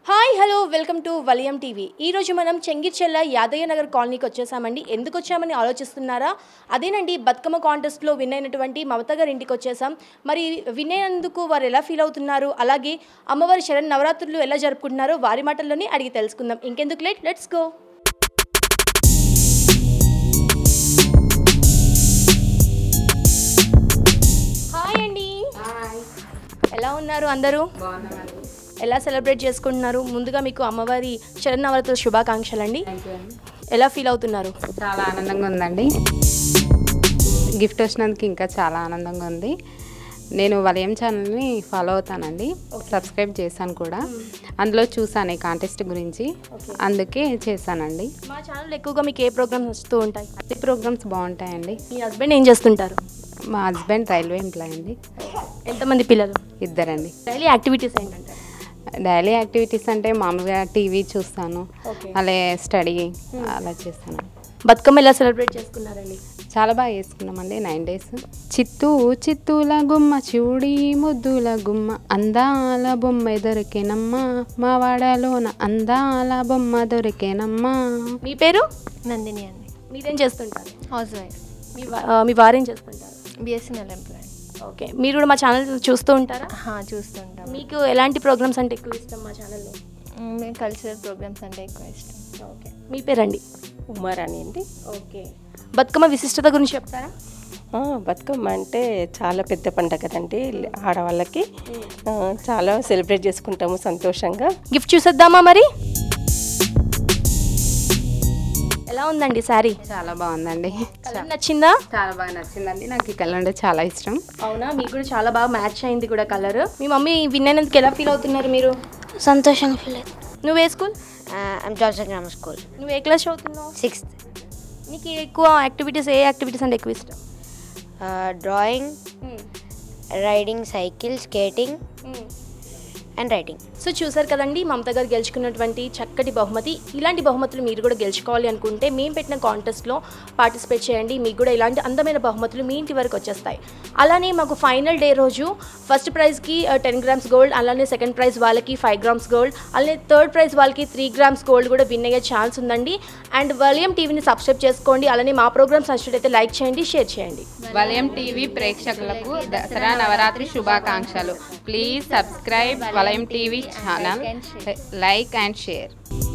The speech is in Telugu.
hi hello welcome to Valayam TV ఈరోజు మనం చెంగిచెల్ల యాదయ్య నగర్ కాలనీకి వచ్చేసామండి ఎందుకు వచ్చామని ఆలోచిస్తున్నారా అదేనండి బతుకమ్మ కాంటెస్ట్లో విన్ అయినటువంటి మమత గారి ఇంటికి వచ్చేసాం మరి విన్ అయినందుకు వారు ఎలా ఫీల్ అవుతున్నారు అలాగే అమ్మవారి శరణ్ నవరాత్రులు ఎలా జరుపుకుంటున్నారో వారి మాటల్లోనే అడిగి తెలుసుకుందాం ఇంకెందుకు లేట్ లెట్స్ గో హాయ్ అండి ఎలా ఉన్నారు అందరూ ఎలా సెలబ్రేట్ చేసుకుంటున్నారు ముందుగా మీకు అమ్మవారి శరన్నవరాత్రుల శుభాకాంక్షలు అండి ఎలా ఫీల్ అవుతున్నారు చాలా ఆనందంగా ఉందండి గిఫ్ట్ వచ్చినందుకు ఇంకా చాలా ఆనందంగా ఉంది నేను వలయం ఛానల్ని ఫాలో అవుతానండి సబ్స్క్రైబ్ చేశాను కూడా అందులో చూసాను ఈ కాంటెస్ట్ గురించి అందుకే చేశానండి మా ఛానల్ ఎక్కువగా మీకు ఏ ప్రోగ్రామ్స్ వస్తూ ఉంటాయి అన్ని ప్రోగ్రామ్స్ బాగుంటాయండి మీ హస్బెండ్ ఏం చేస్తుంటారు మా హస్బెండ్ రైల్వే ఎంప్లాయ్ అండి ఎంతమంది పిల్లలు ఇద్దరండి డైలీ యాక్టివిటీస్ ఏంటంటే డైలీ యాక్టివిటీస్ అంటే మామూలుగా టీవీ చూస్తాను ఓకే అలాగే స్టడీ అలా చేస్తాను బతుకమ్మ ఎలా సెలబ్రేట్ చేసుకున్నారండి చాలా బాగా చేసుకున్నామండి నైన్ డేస్ చిత్తూ చిత్తూల గుమ్మ చూడి ముద్దుల గుమ్మ అందాల బొమ్మ దొరికేనమ్మా మా వాడలోన అందాల బొమ్మ దొరికేనమ్మా మీ పేరు నందిని అండి మీరేం చేస్తుంటారు హౌస్ వైఫ్ మీ వా- ఆ, మీ వారేం చేస్తుంటారు బిఎస్ఎన్ఎల్ ఎంప్లాయ్ ఓకే మీరు కూడా మా ఛానల్ చూస్తూ ఉంటారా చూస్తుంటాం మీకు ఎలాంటి ప్రోగ్రామ్స్ అంటే ఎక్కువ ఇష్టం మా ఛానల్లో మ్, మేము కల్చరల్ ప్రోగ్రామ్స్ అంటే ఎక్కువ ఇష్టం ఓకే మీ పేరండి ఉమారాణి అండి ఓకే బతుకమ్మ విశిష్టత గురించి చెప్తారా ఆ, బతుకమ్మ అంటే చాలా పెద్ద పండగ కదండి ఆడవాళ్ళకి ఆ, చాలా సెలబ్రేట్ చేసుకుంటాము సంతోషంగా గిఫ్ట్ చూసేద్దామా మరి ఎలా ఉందండి శారీ చాలా బాగుందండి కలర్ నచ్చిందా చాలా బాగా నచ్చిందండి నాకు ఈ కలర్ అంటే చాలా ఇష్టం అవునా మీకు కూడా చాలా బాగా మ్యాచ్ అయింది కూడా కలర్ మీ మమ్మీ విన్ అయినందుకు ఎలా ఫీల్ అవుతున్నారు మీరు సంతోషంగా ఫీల్ అవుతుంది నువ్వు ఏ school I'm Johnson grammar school నువ్వు ఏ క్లాస్ చదువుతున్నావు సిక్స్త్ నీకు ఎక్కువ యాక్టివిటీస్ ఏ యాక్టివిటీస్ అంటే ఎక్కువ ఇష్టం drawing riding cycle skating and riding so చూసారు కదండి మమత గారు గెలుచుకున్నటువంటి చక్కటి బహుమతి ఇలాంటి బహుమతులు మీరు కూడా గెలుచుకోవాలి అనుకుంటే మేము పెట్టిన కాంటెస్ట్లో పార్టిసిపేట్ చేయండి మీకు కూడా ఇలాంటి అందమైన బహుమతులు మీ ఇంటి వరకు వచ్చేస్తాయి అలానే మాకు ఫైనల్ డే రోజు ఫస్ట్ ప్రైజ్కి టెన్ గ్రామ్స్ గోల్డ్ అలానే సెకండ్ ప్రైజ్ వాళ్ళకి ఫైవ్ గ్రామ్స్ గోల్డ్ అలానే థర్డ్ ప్రైజ్ వాళ్ళకి త్రీ గ్రామ్స్ గోల్డ్ కూడా విన్ అయ్యే ఛాన్స్ ఉందండి అండ్ వలియం టీవీని సబ్స్క్రైబ్ చేసుకోండి అలానే మా ప్రోగ్రామ్స్ నచ్చినట్టయితే లైక్ చేయండి షేర్ చేయండి వలయం టీవీ ప్రేక్షకులకు దసరా నవరాత్రి శుభాకాంక్షలు please subscribe Valayam TV channel like and share